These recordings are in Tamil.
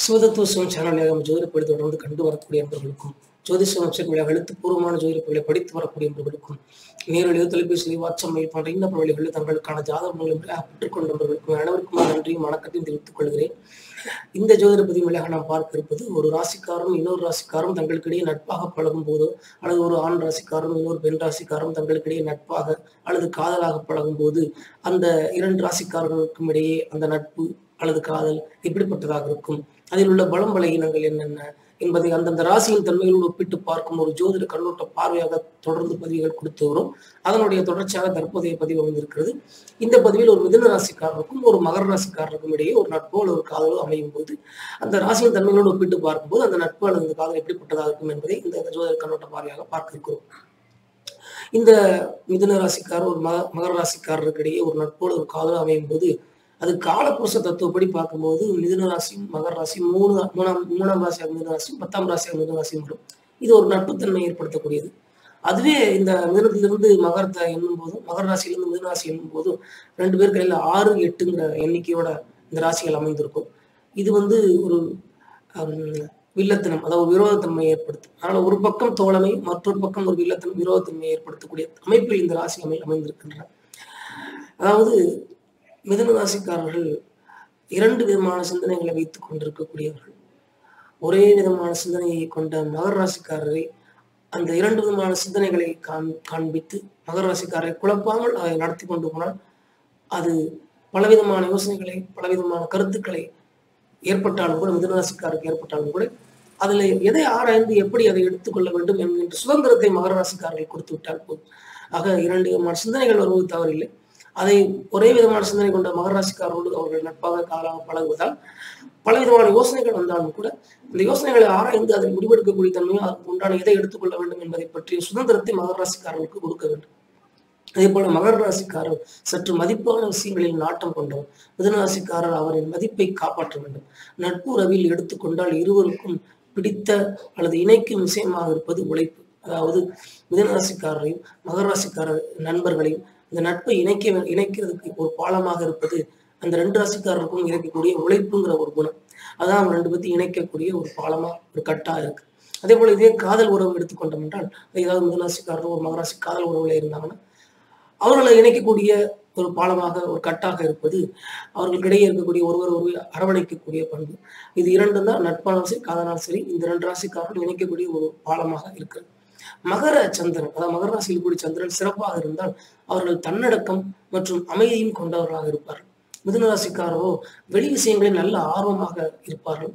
சிவதத்துவம் சேனல் நேரம் ஜோதிடப்படி தொடர்ந்து கண்டு வரக்கூடிய நண்பர்களுக்கும் ஜோதிஷம் வெப்சைட் வழியாக எழுத்துப்பூர்வமான ஜோதிடப்படிகளை படித்து வரக்கூடிய நண்பர்களுக்கும் நேரடியோ தொலைபேசி வாட்ஸ்அப் மெயில் போன்ற இந்த வழிகளில் தங்களுக்கான ஜாதகங்களை பெற்றுக்கொண்ட நண்பர்களுக்கும் அனைவருக்கும் நன்றியும் வணக்கத்தையும் தெரிவித்துக் கொள்கிறேன் இந்த ஜோதிட பதிவு வழியாக நாம் பார்க்க இருப்பது ஒரு ராசிக்காரும் இன்னொரு ராசிக்காரும் தங்களுக்கிடையே நட்பாக பழகும் போதோ அல்லது ஒரு ஆண் ராசிக்காரும் இன்னொரு பெண் ராசிக்காரும் தங்களுக்கிடையே நட்பாக அல்லது காதலாக பழகும் போது அந்த இரண்டு ராசிக்காரர்களுக்கும் இடையே அந்த நட்பு அல்லது காதல் எப்படிப்பட்டதாக இருக்கும் அதில் உள்ள பலம் பலகீனங்கள் என்னென்ன என்பதை அந்தந்த ராசியின் தன்மைகளோடு ஒப்பிட்டு பார்க்கும் ஒரு ஜோதிட கண்ணோட்ட பார்வையாக தொடர்ந்து பதிவுகள் கொடுத்து வரும் அதனுடைய தொடர்ச்சியாக தற்போதைய பதிவு அமைந்திருக்கிறது இந்த பதிவில் ஒரு மிதுன ராசிக்காரருக்கும் ஒரு மகர ராசிக்காரருக்கும் இடையே ஒரு நட்போ அல்லது ஒரு காதலோ அமையும் போது அந்த ராசியின் தன்மைகளோடு ஒப்பிட்டு பார்க்கும்போது அந்த நட்பு அல்லது அந்த காதல் எப்படிப்பட்டதாக இருக்கும் என்பதை இந்த ஜோதிட கண்ணோட்ட பார்வையாக பார்க்க இருக்கிறோம் இந்த மிதுன ராசிக்காரர் ஒரு மக மகர ராசிக்காரருக்கு இடையே ஒரு நட்போடு ஒரு காதலோ அமையும் போது அது காலப்புருஷ தத்துவப்படி பார்க்கும்போது மிதுன ராசியும் மகர ராசியும் மூணு மூணாம் மூணாம் ராசியாக மிதுன ராசியும் பத்தாம் ராசியாக மிதுன ராசியும் வரும் இது ஒரு நட்புத்தன்மை ஏற்படுத்தக்கூடியது அதுவே இந்த மிதுனத்திலிருந்து மகரத்தை எண்ணும் போதும் மகர ராசியிலிருந்து மிதுன ராசி எண்ணும் போதும் ரெண்டு பேருக்கு இடையில ஆறு எட்டுங்கிற எண்ணிக்கையோட இந்த ராசிகள் அமைந்திருக்கும் இது வந்து ஒரு வில்லத்தனம் அதாவது விரோதத்தன்மை ஏற்படுத்தும் அதனால ஒரு பக்கம் தோழமை மற்றொரு பக்கம் ஒரு வில்லத்தனம் விரோதத்தன்மை ஏற்படுத்தக்கூடிய அமைப்பில் இந்த ராசி அமை அமைந்திருக்கின்றன அதாவது மிதன ராசிக்காரர்கள் இரண்டு விதமான சிந்தனைகளை வைத்துக் கொண்டிருக்கக்கூடியவர்கள் ஒரே விதமான சிந்தனையை கொண்ட மகர ராசிக்காரரை அந்த இரண்டு விதமான சிந்தனைகளை காண் காண்பித்து மகர ராசிக்காரரை குழப்பாமல் அதை நடத்தி கொண்டு போனால் அது பலவிதமான யோசனைகளை பலவிதமான கருத்துக்களை ஏற்பட்டாலும் கூட மிதனராசிக்காருக்கு ஏற்பட்டாலும் கூட அதில் எதை ஆராய்ந்து எப்படி அதை எடுத்துக்கொள்ள வேண்டும் என்கின்ற சுதந்திரத்தை மகர ராசிக்காரர்கள் கொடுத்து விட்டால் போதும் ஆக இரண்டு விதமான சிந்தனைகள் வருவது தவறில்லை அதை ஒரே விதமான சிந்தனை கொண்ட மகராசிக்காரோடு அவர்கள் நட்பாக காலாக பழகுவதால் பலவிதமான யோசனைகள் வந்தாலும் கூட இந்த யோசனைகளை ஆராய்ந்து அதை முடிவெடுக்கக்கூடிய தன்மையும் அதற்கு உண்டான எதை எடுத்துக்கொள்ள வேண்டும் என்பதை பற்றிய சுதந்திரத்தை மகராசிக்காரர்களுக்கு கொடுக்க வேண்டும் அதே போல மகர ராசிக்காரர் சற்று மதிப்பான விஷயங்களில் நாட்டம் கொண்டவர் மிதனராசிக்காரர் அவரின் மதிப்பை காப்பாற்ற வேண்டும் நட்பு உறவில் எடுத்துக்கொண்டால் இருவருக்கும் பிடித்த அல்லது இணைக்கும் விஷயமாக இருப்பது உழைப்பு அதாவது மிதனராசிக்காரரையும் மகர ராசிக்காரர் நண்பர்களையும் இந்த நட்பை இணைக்க இணைக்கிறதுக்கு ஒரு பாலமாக இருப்பது அந்த ரெண்டு ராசிக்காரருக்கும் இருக்கக்கூடிய உழைப்புங்கிற ஒரு குணம் அதான் அவங்க ரெண்டு பத்தி இணைக்கக்கூடிய ஒரு பாலமா ஒரு கட்டா இருக்கு அதே போல இதே காதல் உறவு எடுத்துக்கொண்டோம் என்றால் ஏதாவது மிதனராசிக்காரர் ஒரு மகராசி காதல் உறவுல இருந்தாங்கன்னா அவர்களை இணைக்கக்கூடிய ஒரு பாலமாக ஒரு கட்டாக இருப்பது அவர்களுக்கிடையே இருக்கக்கூடிய ஒருவர் ஒரு அரவணைக்கக்கூடிய பண்பு இது இரண்டும் தான் நட்பானாலும் சரி காதனாலும் சரி இந்த ரெண்டு ராசிக்காரர்கள் இணைக்கக்கூடிய ஒரு பாலமாக இருக்கிறது மகர சந்திரன் அதாவது மகர ராசியில் கூடிய சந்திரன் சிறப்பாக இருந்தால் அவர்கள் தன்னடக்கம் மற்றும் அமைதியும் கொண்டவர்களாக இருப்பார்கள் மிதுன ராசிக்காரரோ வெளி விஷயங்களில் நல்ல ஆர்வமாக இருப்பார்கள்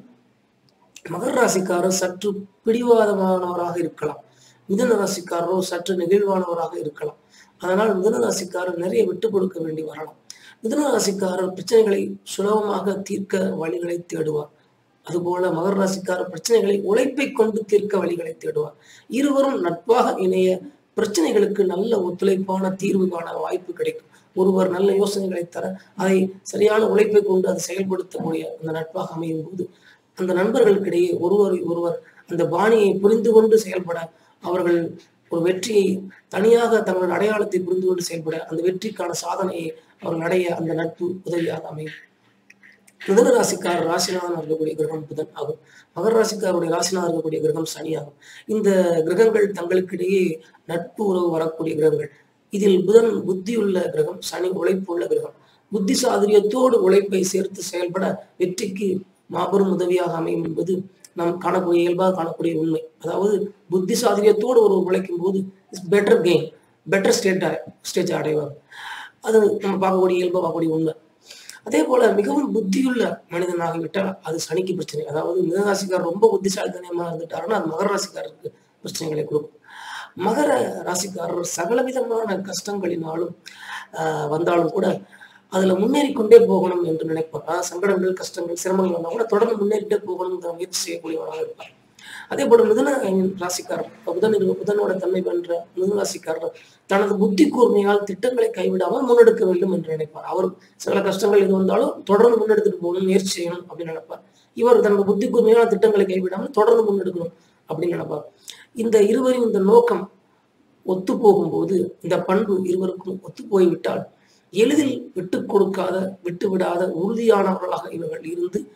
மகர ராசிக்காரர் சற்று பிடிவாதமானவராக இருக்கலாம் மிதுன ராசிக்காரரோ சற்று நெகிழ்வானவராக இருக்கலாம் அதனால் மிதுன ராசிக்காரர் நிறைய விட்டு கொடுக்க வேண்டி வரலாம் மிதுன ராசிக்காரர் பிரச்சனைகளை சுலபமாக தீர்க்க வழிகளை தேடுவார் அதுபோல மகர ராசிக்காரர் பிரச்சனைகளை உழைப்பை கொண்டு தீர்க்க வழிகளை தேடுவார் இருவரும் நட்பாக இணைய பிரச்சனைகளுக்கு நல்ல ஒத்துழைப்பான தீர்வு காண வாய்ப்பு கிடைக்கும் ஒருவர் நல்ல யோசனைகளை தர அதை சரியான உழைப்பை கொண்டு அதை செயல்படுத்தக்கூடிய அந்த நட்பாக அமையும் போது அந்த நண்பர்களுக்கிடையே ஒருவர் ஒருவர் அந்த பாணியை புரிந்து கொண்டு செயல்பட அவர்கள் ஒரு வெற்றியை தனியாக தங்களோட அடையாளத்தை புரிந்து கொண்டு செயல்பட அந்த வெற்றிக்கான சாதனையை அவர்கள் அடைய அந்த நட்பு உதவியாக அமையும் மிதன ராசிக்காரர் ராசிநாதன் இருக்கக்கூடிய கிரகம் புதன் ஆகும் மகர ராசிக்காரருடைய ராசிநாதன் இருக்கக்கூடிய கிரகம் சனி ஆகும் இந்த கிரகங்கள் தங்களுக்கிடையே நட்பு உறவு வரக்கூடிய கிரகங்கள் இதில் புதன் புத்தியுள்ள கிரகம் சனி உழைப்பு உள்ள கிரகம் புத்தி சாதுரியத்தோடு உழைப்பை சேர்த்து செயல்பட வெற்றிக்கு மாபெரும் உதவியாக அமையும் என்பது நாம் காணக்கூடிய இயல்பாக காணக்கூடிய உண்மை அதாவது புத்தி சாதுரியத்தோடு ஒரு உழைக்கும் போது it's better gain better state stage அடைவார் அது நம்ம பார்க்கக்கூடிய இயல்பாக பார்க்கக்கூடிய உண்மை அதே போல மிகவும் புத்தியுள்ள மனிதனாகிவிட்டால் அது சனிக்கு பிரச்சனை அதாவது மிதராசிக்காரர் ரொம்ப புத்திசாலித்தனமா இருந்துட்டாருன்னா அது மகர ராசிக்காரருக்கு பிரச்சனைகளை கொடுக்கும் மகர ராசிக்காரர் சகலவிதமான கஷ்டங்களினாலும் ஆஹ் வந்தாலும் கூட அதுல முன்னேறி கொண்டே போகணும் என்று நினைப்பார் அதாவது சங்கடங்கள் கஷ்டங்கள் சிரமங்கள் வந்தால் கூட தொடர்ந்து முன்னேறிட்டே போகணுங்கிற முயற்சி செய்யக்கூடியவராக இருப்பார் அதே போல மிதுன ராசிக்காரர் புதன் புதனோட தன்மை வென்ற மிதுன ராசிக்காரர் தனது புத்தி கூர்மையால் திட்டங்களை கைவிடாமல் முன்னெடுக்க வேண்டும் என்று நினைப்பார் அவர் சில கஷ்டங்கள் எது வந்தாலும் தொடர்ந்து முன்னெடுத்துட்டு போகணும் முயற்சி செய்யணும் அப்படின்னு நினைப்பார் இவர் தனது புத்தி கூர்மையான திட்டங்களை கைவிடாமல் தொடர்ந்து முன்னெடுக்கணும் அப்படின்னு நினைப்பார் இந்த இருவரின் இந்த நோக்கம் ஒத்து போகும்போது இந்த பண்பு இருவருக்கும் ஒத்து போய்விட்டால் எளிதில் விட்டு கொடுக்காத விட்டு விடாத உறுதியானவர்களாக இவர்கள் இருந்து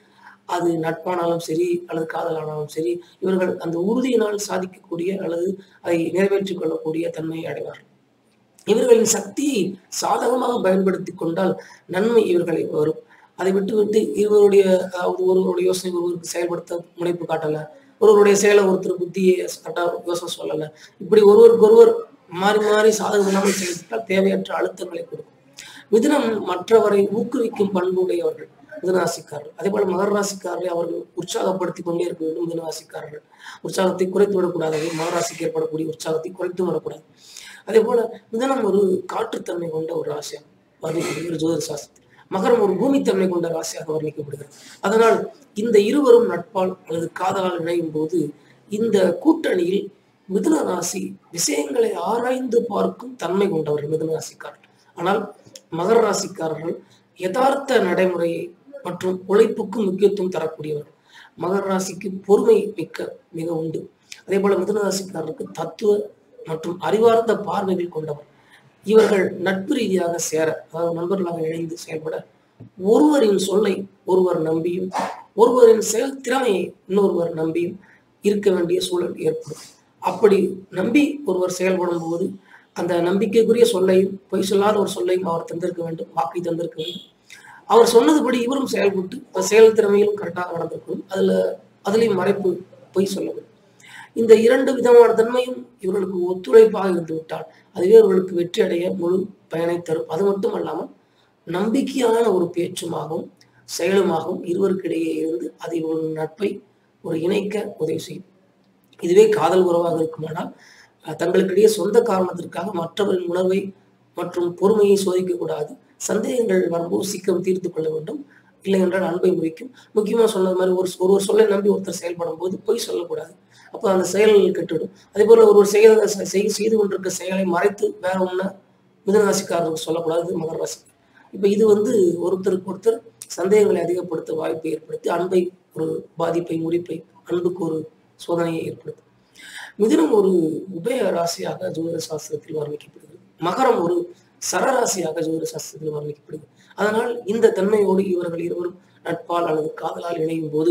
அது நட்பானாலும் சரி அல்லது காதலானாலும் சரி இவர்கள் அந்த உறுதியினால் சாதிக்கக்கூடிய அல்லது அதை நிறைவேற்றிக் கொள்ளக்கூடிய தன்மையை அடைவார்கள் இவர்களின் சக்தியை சாதகமாக பயன்படுத்தி கொண்டால் நன்மை இவர்களை வரும் அதை விட்டுவிட்டு இருவருடைய அதாவது ஒருவருடைய யோசனை ஒருவருக்கு செயல்படுத்த முனைப்பு காட்டல ஒருவருடைய செயலை ஒருத்தர் புத்தியை கரெக்டா யோசனை சொல்லல இப்படி ஒருவருக்கு ஒருவர் மாறி மாறி சாதகம் இல்லாமல் செயல்பட்டால் தேவையற்ற அழுத்தங்களை கொடுக்கும் மிதுனம் மற்றவரை ஊக்குவிக்கும் பண்பு உடையவர்கள் மிதுனராசிக்காரர்கள் அதே போல மகர ராசிக்காரரை அவர்கள் உற்சாகப்படுத்தி கொண்டே இருக்க வேண்டும் மிதுனராசிக்காரர்கள் உற்சாகத்தை குறைத்து விடக்கூடாது மகராசிக்கு ஏற்படக்கூடிய உற்சாகத்தை குறைத்து விடக்கூடாது அதே போல மிதனம் ஒரு காற்றுத்தன்மை கொண்ட ஒரு ராசியாக வர்ணிக்கப்படுகிறது ஜோதிட சாஸ்திரத்தில் மகரம் ஒரு பூமித்தன்மை கொண்ட ராசியாக வர்ணிக்கப்படுகிறது அதனால் இந்த இருவரும் நட்பால் அல்லது காதலால் இணையும் போது இந்த கூட்டணியில் மிதுன ராசி விஷயங்களை ஆராய்ந்து பார்க்கும் தன்மை கொண்டவர்கள் மிதுன ராசிக்காரர்கள் ஆனால் மகர ராசிக்காரர்கள் யதார்த்த நடைமுறையை மற்றும் உழைப்புக்கும் முக்கியத்துவம் தரக்கூடியவர்கள் மகர ராசிக்கு பொறுமை மிக்க மிக உண்டு அதே போல மிதுன ராசிக்காரருக்கு தத்துவ மற்றும் அறிவார்ந்த பார்வைகள் கொண்டவர் இவர்கள் நட்பு ரீதியாக சேர அதாவது நண்பர்களாக இணைந்து செயல்பட ஒருவரின் சொல்லை ஒருவர் நம்பியும் ஒருவரின் செயல் திறமையை இன்னொருவர் நம்பியும் இருக்க வேண்டிய சூழல் ஏற்படும் அப்படி நம்பி ஒருவர் செயல்படும் போது அந்த நம்பிக்கைக்குரிய சொல்லையும் பொய் சொல்லாத ஒரு சொல்லையும் அவர் தந்திருக்க வேண்டும் வாக்கை தந்திருக்க வேண்டும் அவர் சொன்னதுபடி இவரும் செயல்பட்டு அந்த செயல் திறமையிலும் கரெக்டாக நடந்திருக்கணும் அதுல அதுலயும் மறைப்பு பொய் சொல்ல வேண்டும் இந்த இரண்டு விதமான தன்மையும் இவர்களுக்கு ஒத்துழைப்பாக இருந்து விட்டால் அதுவே இவர்களுக்கு வெற்றி அடைய முழு பயனை தரும் அது மட்டும் அல்லாமல் நம்பிக்கையான ஒரு பேச்சுமாகவும் செயலுமாகவும் இருவருக்கிடையே இருந்து அது இவர்கள் நட்பை ஒரு இணைக்க உதவி செய்யும் இதுவே காதல் உறவாக இருக்குமானால் அஹ், தங்களுக்கிடையே சொந்த காரணத்திற்காக மற்றவரின் உணர்வை மற்றும் பொறுமையை சோதிக்க கூடாது சந்தேகங்கள் வரும்போது சீக்கிரம் தீர்த்து கொள்ள வேண்டும் இல்லை என்றால் அன்பை முறிக்கும் முக்கியமா சொன்னது மாதிரி ஒரு ஒருவர் சொல்லை நம்பி ஒருத்தர் செயல்படும் போது பொய் சொல்லக்கூடாது அப்போ அந்த செயல் கெட்டுடும் அதே போல ஒருவர் செய்த செய்- செய்து கொண்டிருக்க செயலை மறைத்து வேற ஒண்ணு மிதனராசிக்காரருக்கு சொல்லக்கூடாது மகர ராசி இப்போ இது வந்து ஒருத்தருக்கு ஒருத்தர் சந்தேகங்களை அதிகப்படுத்த வாய்ப்பை ஏற்படுத்தி அன்பை ஒரு பாதிப்பை முறிப்பை அன்புக்கு ஒரு சோதனையை ஏற்படுத்தும் மிதுனம் ஒரு உபய ராசியாக ஜோதிட சாஸ்திரத்தில் வர்ணிக்கப்படுகிறது மகரம் ஒரு சரராசியாக ஜோதிட சாஸ்திரத்தில் வர்ணிக்கப்படுகிறது அதனால் இந்த தன்மையோடு இவர்கள் இருவரும் நட்பால் அல்லது காதலால் இணையும் போது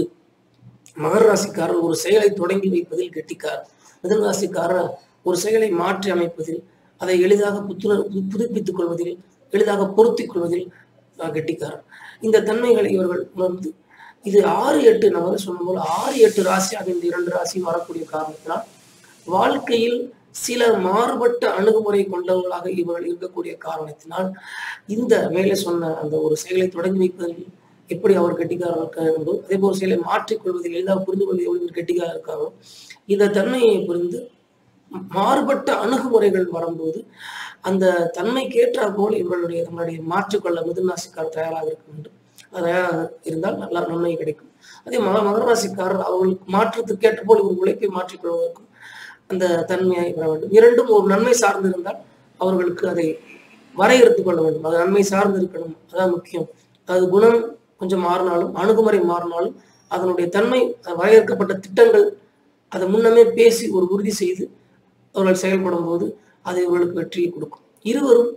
மகர ராசிக்காரர் ஒரு செயலை தொடங்கி வைப்பதில் கெட்டிக்கார் மிதன ராசிக்காரர் ஒரு செயலை மாற்றி அமைப்பதில் அதை எளிதாக புத்துணர் புது- புதுப்பித்துக் கொள்வதில் எளிதாக பொருத்திக் கொள்வதில் அஹ், கெட்டிக்காரர் இந்த தன்மைகளை இவர்கள் உணர்ந்து இது ஆறு எட்டு நம்ம சொன்ன போல ஆறு எட்டு ராசியாக இந்த இரண்டு ராசியும் வரக்கூடிய காரணத்தினால் வாழ்க்கையில் சில மாறுபட்ட அணுகுமுறை கொண்டவர்களாக இவர்கள் இருக்கக்கூடிய காரணத்தினால் இந்த மேலே சொன்ன அந்த ஒரு செயலை தொடங்கி வைப்பதில் எப்படி அவர் கெட்டிக்காரர் இருக்காரோ அதே போல் செயலை மாற்றிக்கொள்வதில் எளிதாக புரிந்து கொள்வதில் எவ்வளவு ஒரு கெட்டிக்காரர் இருக்காரோ இந்த தன்மையை புரிந்து மாறுபட்ட அணுகுமுறைகள் வரும்போது அந்த தன்மைக்கு ஏற்றாற் போல் இவர்களுடைய தங்களுடைய மாற்றிக்கொள்ள மிதுனராசிக்காரர் தயாராக இருக்க வேண்டும் அது தயாராக இருந்தால் நல்ல நன்மை கிடைக்கும் அதே மக மகர ராசிக்காரர் அவர்களுக்கு மாற்றத்துக்கு ஏற்ற போல் இவர் உழைப்பை மாற்றிக்கொள்வதற்கும் அந்த தன்மையை பெற வேண்டும் இரண்டும் ஒரு நன்மை சார்ந்து இருந்தால் அவர்களுக்கு அதை வரையறுத்துக் கொள்ள வேண்டும் அது நன்மை சார்ந்து இருக்கணும் அதான் முக்கியம் அது குணம் கொஞ்சம் மாறினாலும் அணுகுமுறை மாறினாலும் அதனுடைய தன்மை அஹ், வரையறுக்கப்பட்ட திட்டங்கள் அதை முன்னமே பேசி ஒரு உறுதி செய்து அவர்கள் செயல்படும் போது அது இவர்களுக்கு வெற்றியை கொடுக்கும் இருவரும்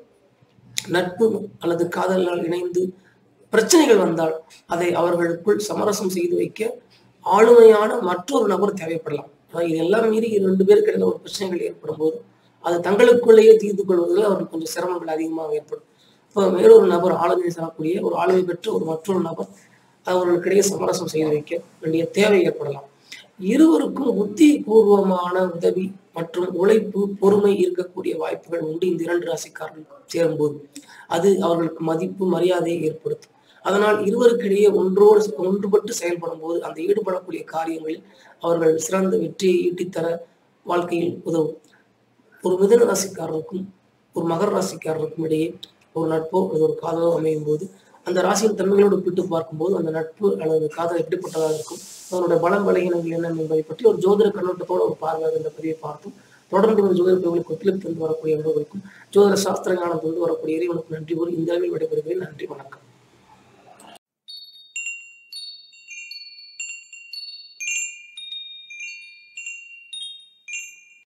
நட்பு அல்லது காதலால் இணைந்து பிரச்சனைகள் வந்தால் அதை அவர்களுக்குள் சமரசம் செய்து வைக்க ஆளுமையான மற்றொரு நபர் தேவைப்படலாம் அதாவது இதெல்லாம் மீறி ரெண்டு பேருக்கு இடையில ஒரு பிரச்சனைகள் ஏற்படும் போது அது தங்களுக்குள்ளேயே தீர்த்து கொள்வதில் அவர்களுக்கு கொஞ்சம் சிரமங்கள் அதிகமாக ஏற்படும் இப்போ வேறொரு நபர் ஆளுமை தரக்கூடிய ஒரு ஆளுமை பெற்ற ஒரு மற்றொரு நபர் அவர்களுக்கிடையே சமரசம் செய்து வைக்க வேண்டிய தேவை ஏற்படலாம் இருவருக்கும் புத்தி பூர்வமான உதவி மற்றும் உழைப்பு பொறுமை இருக்கக்கூடிய வாய்ப்புகள் உண்டு இந்த இரண்டு ராசிக்காரர்கள் சேரும்போது அது அவர்களுக்கு மதிப்பு மரியாதையை ஏற்படுத்தும் அதனால் இருவருக்கிடையே ஒன்றோடு ஒன்றுபட்டு செயல்படும் போது அந்த ஈடுபடக்கூடிய காரியங்களில் அவர்கள் சிறந்த வெற்றியை ஈட்டித்தர வாழ்க்கையில் உதவும் ஒரு மிதன ராசிக்காரருக்கும் ஒரு மகர ராசிக்காரருக்கும் இடையே ஒரு நட்போ அல்லது ஒரு காதலோ அமையும் போது அந்த ராசியின் தன்மைகளோடு ஒப்பிட்டு பார்க்கும்போது அந்த நட்பு அல்லது காதல் எப்படிப்பட்டதாக இருக்கும் அதனுடைய பலம் பலகீனங்கள் என்ன என்பதை பற்றி ஒரு ஜோதிட கண்ணோட்டத்தோட ஒரு பார்வையாக இந்த பதிவை பார்த்தோம் தொடர்ந்து இந்த ஜோதிட பதிவுகளுக்கு ஒத்துழைப்பு தந்து வரக்கூடிய என்பவர்களுக்கும் ஜோதிட சாஸ்திர ஞானம் தந்து வரக்கூடிய இறைவனுக்கு நன்றி கூறி இந்த அளவில் விடைபெறுகிறேன் நன்றி வணக்கம்